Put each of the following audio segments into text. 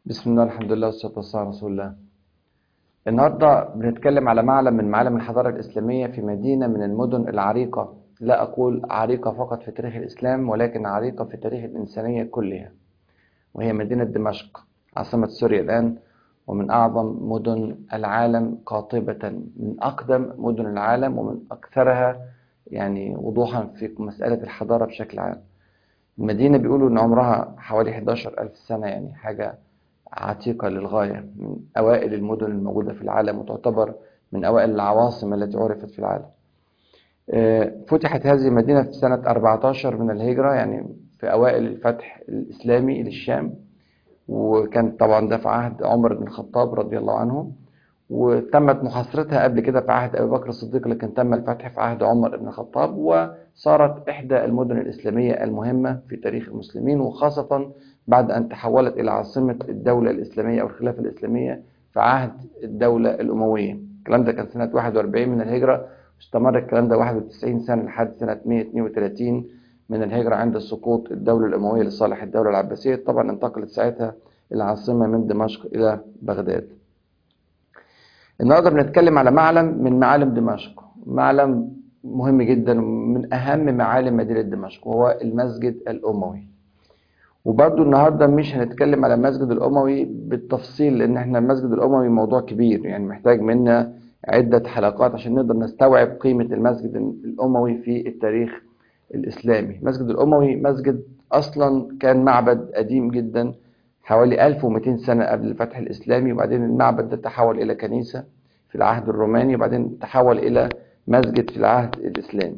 بسم الله الحمد لله والصلاة والسلام على رسول الله النهاردة بنتكلم على معلم من معالم الحضارة الإسلامية في مدينة من المدن العريقة لا أقول عريقة فقط في تاريخ الإسلام ولكن عريقة في تاريخ الإنسانية كلها وهي مدينة دمشق عاصمة سوريا الآن ومن أعظم مدن العالم قاطبة من أقدم مدن العالم ومن أكثرها يعني وضوحا في مسألة الحضارة بشكل عام المدينة بيقولوا إن عمرها حوالي 11 ألف سنة يعني حاجة عتيقة للغاية من أوائل المدن الموجودة في العالم وتعتبر من أوائل العواصم التي عرفت في العالم فتحت هذه المدينة في سنة 14 من الهجرة يعني في أوائل الفتح الإسلامي للشام وكان طبعا ده في عهد عمر بن الخطاب رضي الله عنه وتمت محاصرتها قبل كده في عهد أبي بكر الصديق لكن تم الفتح في عهد عمر بن الخطاب وصارت إحدى المدن الإسلامية المهمة في تاريخ المسلمين وخاصة بعد أن تحولت إلى عاصمة الدولة الإسلامية أو الخلافة الإسلامية في عهد الدولة الأموية الكلام ده كان سنة 41 من الهجرة استمر الكلام ده 91 سنة لحد سنة 132 من الهجرة عند سقوط الدولة الأموية لصالح الدولة العباسية طبعا انتقلت ساعتها العاصمة من دمشق إلى بغداد النهارده بنتكلم على معلم من معالم دمشق معلم مهم جدا من أهم معالم مدينة دمشق وهو المسجد الأموي وبرضو النهاردة مش هنتكلم على المسجد الأموي بالتفصيل لأن احنا المسجد الأموي موضوع كبير يعني محتاج منا عدة حلقات عشان نقدر نستوعب قيمة المسجد الأموي في التاريخ الإسلامي المسجد الأموي مسجد أصلا كان معبد قديم جدا حوالي 1200 سنة قبل الفتح الإسلامي وبعدين المعبد ده تحول إلى كنيسة في العهد الروماني وبعدين تحول إلى مسجد في العهد الإسلامي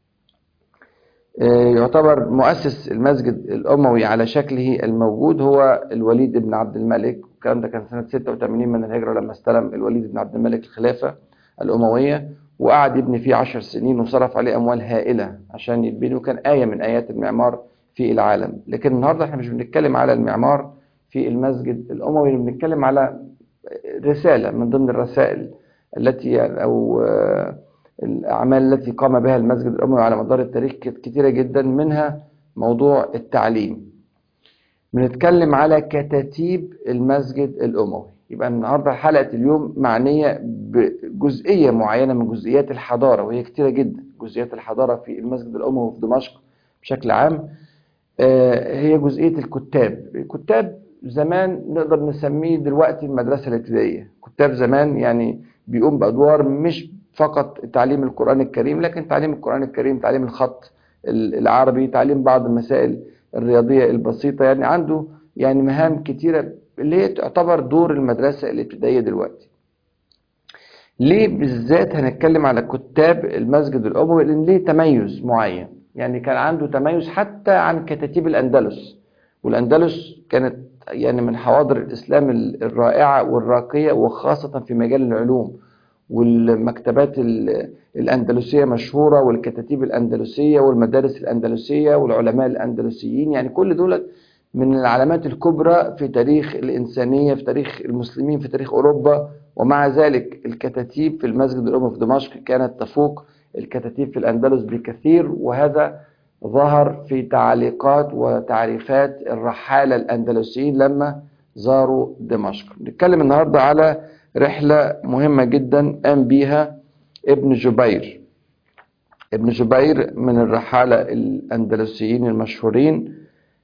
يعتبر مؤسس المسجد الأموي على شكله الموجود هو الوليد بن عبد الملك الكلام ده كان سنة 86 من الهجرة لما استلم الوليد بن عبد الملك الخلافة الأموية وقعد يبني فيه عشر سنين وصرف عليه أموال هائلة عشان يتبني وكان آية من آيات المعمار في العالم لكن النهاردة احنا مش بنتكلم على المعمار في المسجد الأموي بنتكلم على رسالة من ضمن الرسائل التي أو الأعمال التي قام بها المسجد الأموي على مدار التاريخ كثيرة جدا منها موضوع التعليم بنتكلم على كتاتيب المسجد الأموي يبقى النهاردة حلقة اليوم معنية بجزئية معينة من جزئيات الحضارة وهي كثيرة جدا جزئيات الحضارة في المسجد الأموي في دمشق بشكل عام هي جزئية الكتاب الكتاب زمان نقدر نسميه دلوقتي المدرسة الابتدائية كتاب زمان يعني بيقوم بأدوار مش فقط تعليم القرآن الكريم لكن تعليم القرآن الكريم تعليم الخط العربي تعليم بعض المسائل الرياضية البسيطة يعني عنده يعني مهام كتيرة اللي هي تعتبر دور المدرسة الابتدائية دلوقتي ليه بالذات هنتكلم على كتاب المسجد الأموي لأن ليه تميز معين يعني كان عنده تميز حتى عن كتاتيب الأندلس والأندلس كانت يعني من حواضر الإسلام الرائعة والراقية وخاصة في مجال العلوم والمكتبات الأندلسية مشهورة والكتاتيب الأندلسية والمدارس الأندلسية والعلماء الأندلسيين يعني كل دول من العلامات الكبرى في تاريخ الإنسانية في تاريخ المسلمين في تاريخ أوروبا ومع ذلك الكتاتيب في المسجد الأموي في دمشق كانت تفوق الكتاتيب في الأندلس بكثير وهذا ظهر في تعليقات وتعريفات الرحالة الأندلسيين لما زاروا دمشق نتكلم النهاردة على رحلة مهمة جدا قام بيها ابن جبير ابن جبير من الرحالة الأندلسيين المشهورين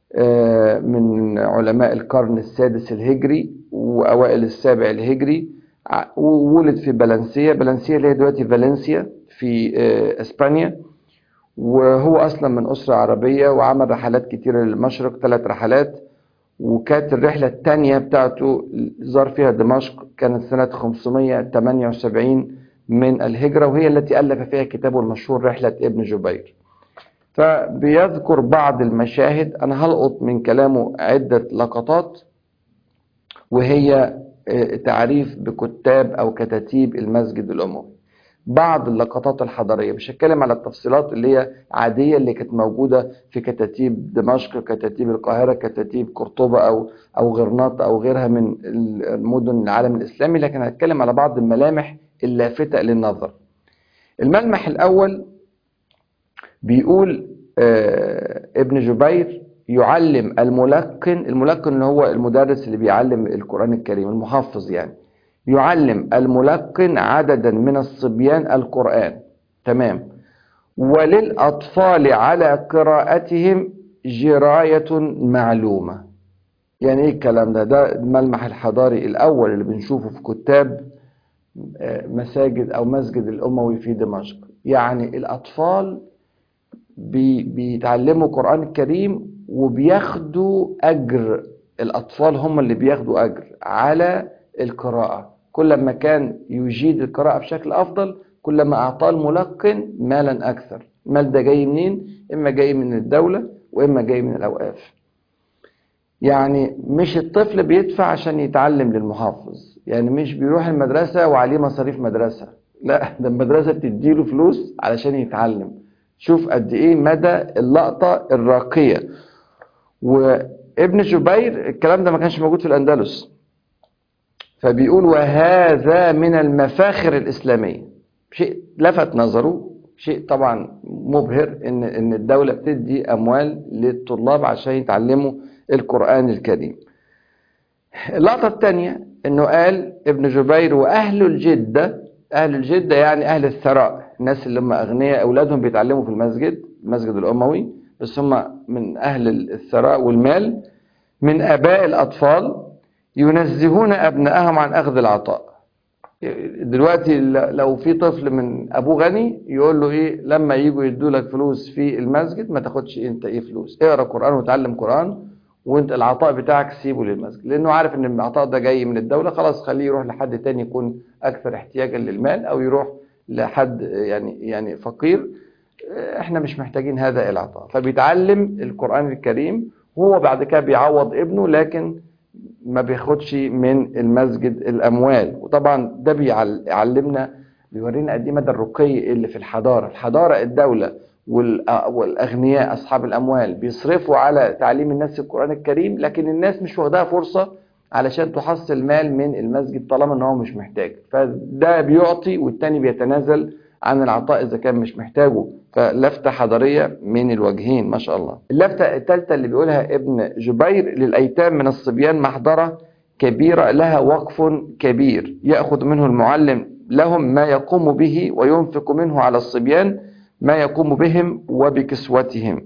من علماء القرن السادس الهجري وأوائل السابع الهجري وولد في بلنسيا بلنسيا اللي هي دلوقتي فالنسيا في اسبانيا وهو اصلا من اسره عربيه وعمل رحلات كتيره للمشرق ثلاث رحلات وكانت الرحله الثانيه بتاعته زار فيها دمشق كانت سنه 578 من الهجره وهي التي الف فيها كتابه المشهور رحله ابن جبير فبيذكر بعض المشاهد انا هلقط من كلامه عده لقطات وهي تعريف بكتاب او كتاتيب المسجد الاموي بعض اللقطات الحضاريه مش هتكلم على التفصيلات اللي هي عاديه اللي كانت موجوده في كتاتيب دمشق كتاتيب القاهره كتاتيب قرطبه او او غرناطه او غيرها من المدن العالم الاسلامي لكن هتكلم على بعض الملامح اللافته للنظر الملمح الاول بيقول ابن جبير يعلم الملقن الملقن اللي هو المدرس اللي بيعلم القرآن الكريم المحفظ يعني يعلم الملقن عددا من الصبيان القرآن تمام وللأطفال على قراءتهم جراية معلومة يعني ايه الكلام ده ده الملمح الحضاري الأول اللي بنشوفه في كتاب آه، مساجد أو مسجد الأموي في دمشق يعني الأطفال بي بيتعلموا القرآن الكريم وبياخدوا أجر الأطفال هم اللي بياخدوا أجر على القراءة كل ما كان يجيد القراءة بشكل أفضل كل ما أعطاه الملقن مالا أكثر المال ده جاي منين؟ إما جاي من الدولة وإما جاي من الأوقاف يعني مش الطفل بيدفع عشان يتعلم للمحافظ يعني مش بيروح المدرسة وعليه مصاريف مدرسة لا ده المدرسة بتديله فلوس علشان يتعلم شوف قد ايه مدى اللقطة الراقية وابن جبير الكلام ده ما كانش موجود في الأندلس فبيقول وهذا من المفاخر الإسلامية شيء لفت نظره شيء طبعا مبهر ان ان الدولة بتدي أموال للطلاب عشان يتعلموا القرآن الكريم اللقطة الثانية انه قال ابن جبير واهل الجدة اهل الجدة يعني اهل الثراء الناس اللي هم اغنياء اولادهم بيتعلموا في المسجد المسجد الاموي بس هم من اهل الثراء والمال من اباء الاطفال ينزهون ابنائهم عن اخذ العطاء دلوقتي لو في طفل من ابوه غني يقول له ايه لما يجوا يدوا لك فلوس في المسجد ما تاخدش انت ايه فلوس اقرا قران وتعلم قران وانت العطاء بتاعك سيبه للمسجد لانه عارف ان العطاء ده جاي من الدوله خلاص خليه يروح لحد تاني يكون اكثر احتياجا للمال او يروح لحد يعني يعني فقير احنا مش محتاجين هذا العطاء فبيتعلم القران الكريم وهو بعد كده بيعوض ابنه لكن ما بياخدش من المسجد الاموال وطبعا ده بيعلمنا بيورينا قد ايه مدى الرقي اللي في الحضاره الحضاره الدوله والاغنياء اصحاب الاموال بيصرفوا على تعليم الناس القران الكريم لكن الناس مش واخداها فرصه علشان تحصل مال من المسجد طالما ان هو مش محتاج فده بيعطي والتاني بيتنازل عن العطاء اذا كان مش محتاجه فلفته حضاريه من الوجهين ما شاء الله اللفته الثالثه اللي بيقولها ابن جبير للايتام من الصبيان محضره كبيره لها وقف كبير ياخذ منه المعلم لهم ما يقوم به وينفق منه على الصبيان ما يقوم بهم وبكسوتهم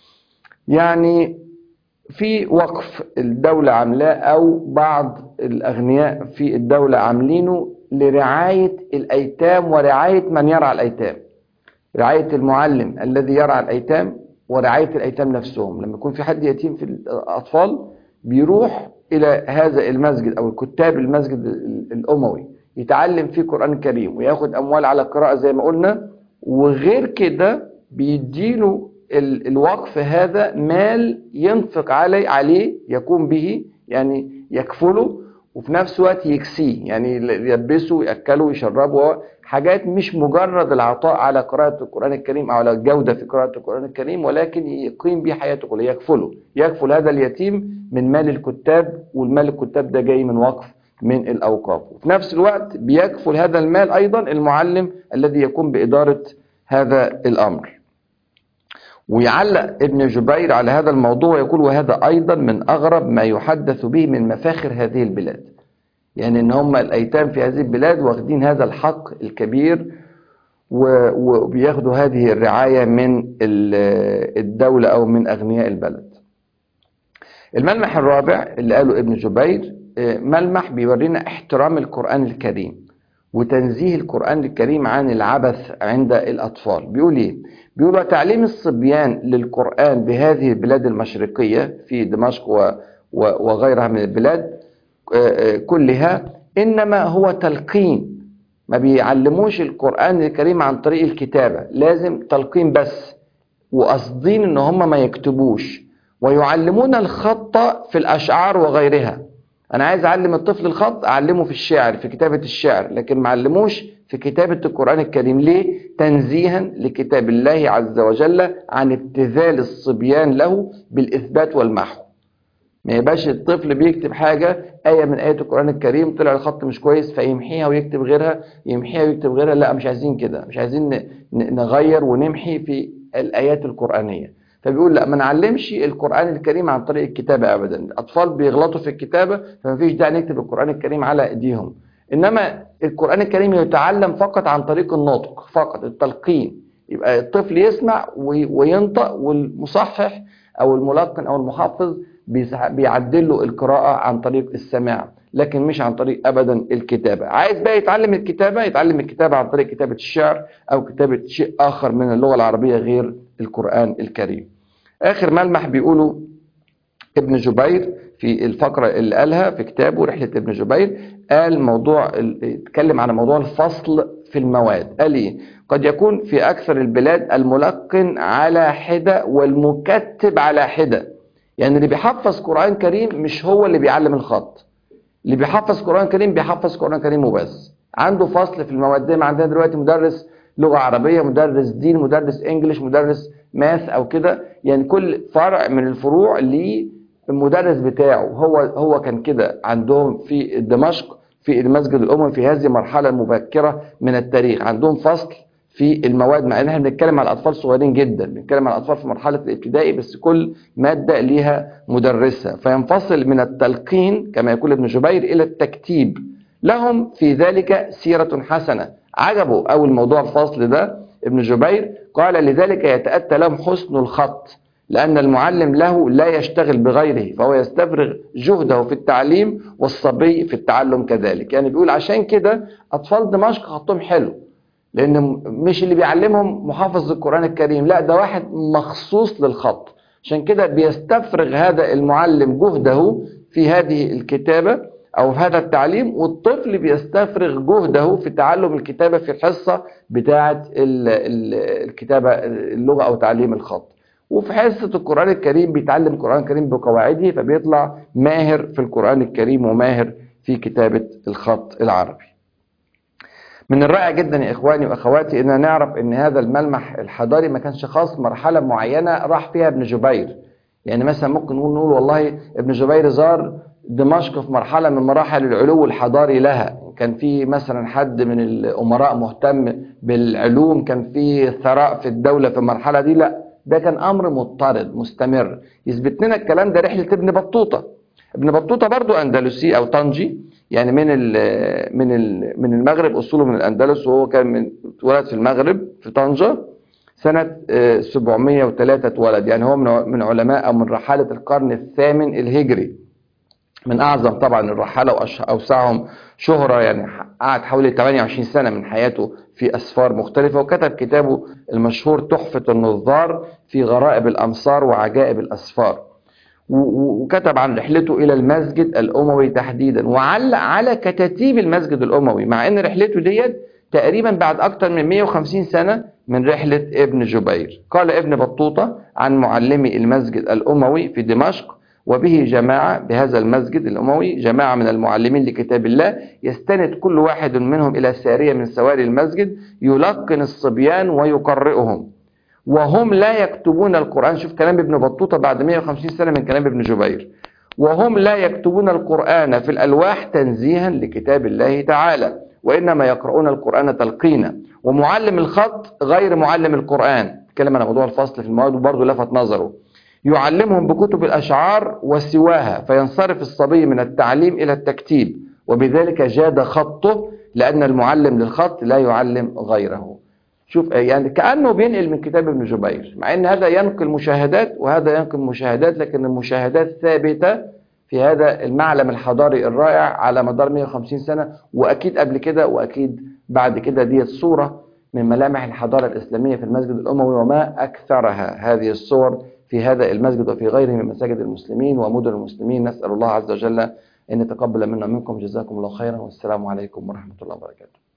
يعني في وقف الدولة عاملاه أو بعض الأغنياء في الدولة عاملينه لرعاية الأيتام ورعاية من يرعى الأيتام رعاية المعلم الذي يرعى الأيتام ورعاية الأيتام نفسهم لما يكون في حد يتيم في الأطفال بيروح إلى هذا المسجد أو الكتاب المسجد الأموي يتعلم فيه قرآن كريم وياخد أموال على القراءة زي ما قلنا وغير كده بيديله الوقف هذا مال ينفق عليه عليه يقوم به يعني يكفله وفي نفس الوقت يكسيه يعني يلبسه ويأكله ويشربه حاجات مش مجرد العطاء على قراءة القرآن الكريم أو على الجودة في قراءة القرآن الكريم ولكن يقيم به حياته كلها يكفله يكفل هذا اليتيم من مال الكتاب والمال الكتاب ده جاي من وقف من الأوقاف وفي نفس الوقت بيكفل هذا المال أيضا المعلم الذي يقوم بإدارة هذا الأمر ويعلق ابن جبير على هذا الموضوع ويقول وهذا أيضا من أغرب ما يحدث به من مفاخر هذه البلاد يعني ان هم الأيتام في هذه البلاد واخدين هذا الحق الكبير وبياخدوا هذه الرعاية من الدولة أو من أغنياء البلد الملمح الرابع اللي قاله ابن جبير ملمح بيورينا احترام القرآن الكريم وتنزيه القرآن الكريم عن العبث عند الأطفال بيقول إيه؟ بيقول تعليم الصبيان للقرآن بهذه البلاد المشرقية في دمشق و وغيرها من البلاد كلها إنما هو تلقين ما بيعلموش القرآن الكريم عن طريق الكتابة لازم تلقين بس وقاصدين إن هم ما يكتبوش ويعلمون الخط في الأشعار وغيرها انا عايز اعلم الطفل الخط اعلمه في الشعر في كتابة الشعر لكن ما علموش في كتابة القرآن الكريم ليه تنزيها لكتاب الله عز وجل عن ابتذال الصبيان له بالإثبات والمحو ما يبقاش الطفل بيكتب حاجة آية من آيات القرآن الكريم طلع الخط مش كويس فيمحيها ويكتب غيرها يمحيها ويكتب غيرها لا مش عايزين كده مش عايزين نغير ونمحي في الآيات القرآنية فبيقول لا ما نعلمش القرآن الكريم عن طريق الكتابة أبدا الأطفال بيغلطوا في الكتابة فما فيش داعي نكتب القرآن الكريم على أيديهم إنما القرآن الكريم يتعلم فقط عن طريق النطق فقط التلقين يبقى الطفل يسمع وي- وينطق والمصحح أو الملقن أو المحفظ بيسع- بيعدل له القراءة عن طريق السماع لكن مش عن طريق أبدا الكتابة عايز بقى يتعلم الكتابة يتعلم الكتابة عن طريق كتابة الشعر أو كتابة شيء آخر من اللغة العربية غير القرآن الكريم آخر ملمح بيقوله ابن جبير في الفقرة اللي قالها في كتابه رحلة ابن جبير قال موضوع ال- اتكلم عن موضوع الفصل في المواد قال ايه قد يكون في أكثر البلاد الملقن على حدة والمكتب على حدة يعني اللي بيحفظ قرآن كريم مش هو اللي بيعلم الخط اللي بيحفظ قرآن كريم بيحفظ قرآن كريم وبس عنده فصل في المواد زي ما عندنا دلوقتي مدرس لغة عربية مدرس دين مدرس انجليش مدرس ماث او كده يعني كل فرع من الفروع ليه المدرس بتاعه هو هو كان كده عندهم في دمشق في المسجد الاموي في هذه المرحلة المبكرة من التاريخ عندهم فصل في المواد مع ان احنا بنتكلم على اطفال صغيرين جدا بنتكلم على اطفال في مرحله الابتدائي بس كل ماده ليها مدرسه فينفصل من التلقين كما يقول ابن جبير الى التكتيب لهم في ذلك سيره حسنه عجبوا اول موضوع الفصل ده ابن جبير قال لذلك يتاتى لهم حسن الخط لأن المعلم له لا يشتغل بغيره فهو يستفرغ جهده في التعليم والصبي في التعلم كذلك يعني بيقول عشان كده أطفال دمشق خطهم حلو لان مش اللي بيعلمهم محافظ القرآن الكريم لا ده واحد مخصوص للخط عشان كده بيستفرغ هذا المعلم جهده في هذه الكتابة او في هذا التعليم والطفل بيستفرغ جهده في تعلم الكتابة في الحصة بتاعة ال- ال- الكتابة اللغة او تعليم الخط وفي حصة القرآن الكريم بيتعلم القرآن الكريم بقواعده فبيطلع ماهر في القرآن الكريم وماهر في كتابة الخط العربي من الرائع جدا يا اخواني واخواتي ان نعرف ان هذا الملمح الحضاري ما كانش خاص مرحله معينه راح فيها ابن جبير يعني مثلا ممكن نقول نقول والله ابن جبير زار دمشق في مرحله من مراحل العلو الحضاري لها كان في مثلا حد من الامراء مهتم بالعلوم كان في ثراء في الدوله في المرحله دي لا ده كان امر مضطرد مستمر يثبت لنا الكلام ده رحله ابن بطوطه ابن بطوطه برضو اندلسي او طنجي يعني من ال من ال من المغرب اصوله من الاندلس وهو كان من اتولد في المغرب في طنجه سنه آه، 703 اتولد يعني هو من من علماء او من رحاله القرن الثامن الهجري من اعظم طبعا الرحاله واوسعهم شهره يعني قعد حوالي 28 سنه من حياته في اسفار مختلفه وكتب كتابه المشهور تحفه النظار في غرائب الامصار وعجائب الاسفار و- و- وكتب عن رحلته الى المسجد الاموي تحديدا وعلق على كتاتيب المسجد الاموي مع ان رحلته ديت تقريبا بعد اكثر من 150 سنه من رحله ابن جبير قال ابن بطوطه عن معلمي المسجد الاموي في دمشق وبه جماعه بهذا المسجد الاموي جماعه من المعلمين لكتاب الله يستند كل واحد منهم الى ساريه من سواري المسجد يلقن الصبيان ويقرئهم وهم لا يكتبون القرآن شوف كلام ابن بطوطة بعد 150 سنة من كلام ابن جبير وهم لا يكتبون القرآن في الألواح تنزيها لكتاب الله تعالى وإنما يقرؤون القرآن تلقينا ومعلم الخط غير معلم القرآن تكلم عن موضوع الفصل في المواد وبرضه لفت نظره يعلمهم بكتب الأشعار وسواها فينصرف الصبي من التعليم إلى التكتيب وبذلك جاد خطه لأن المعلم للخط لا يعلم غيره شوف يعني كأنه بينقل من كتاب ابن جبير مع ان هذا ينقل مشاهدات وهذا ينقل مشاهدات لكن المشاهدات ثابتة في هذا المعلم الحضاري الرائع على مدار 150 سنة واكيد قبل كده واكيد بعد كده ديت صورة من ملامح الحضارة الإسلامية في المسجد الأموي وما أكثرها هذه الصور في هذا المسجد وفي غيره من مساجد المسلمين ومدن المسلمين نسأل الله عز وجل أن يتقبل منا منكم جزاكم الله خيرا والسلام عليكم ورحمة الله وبركاته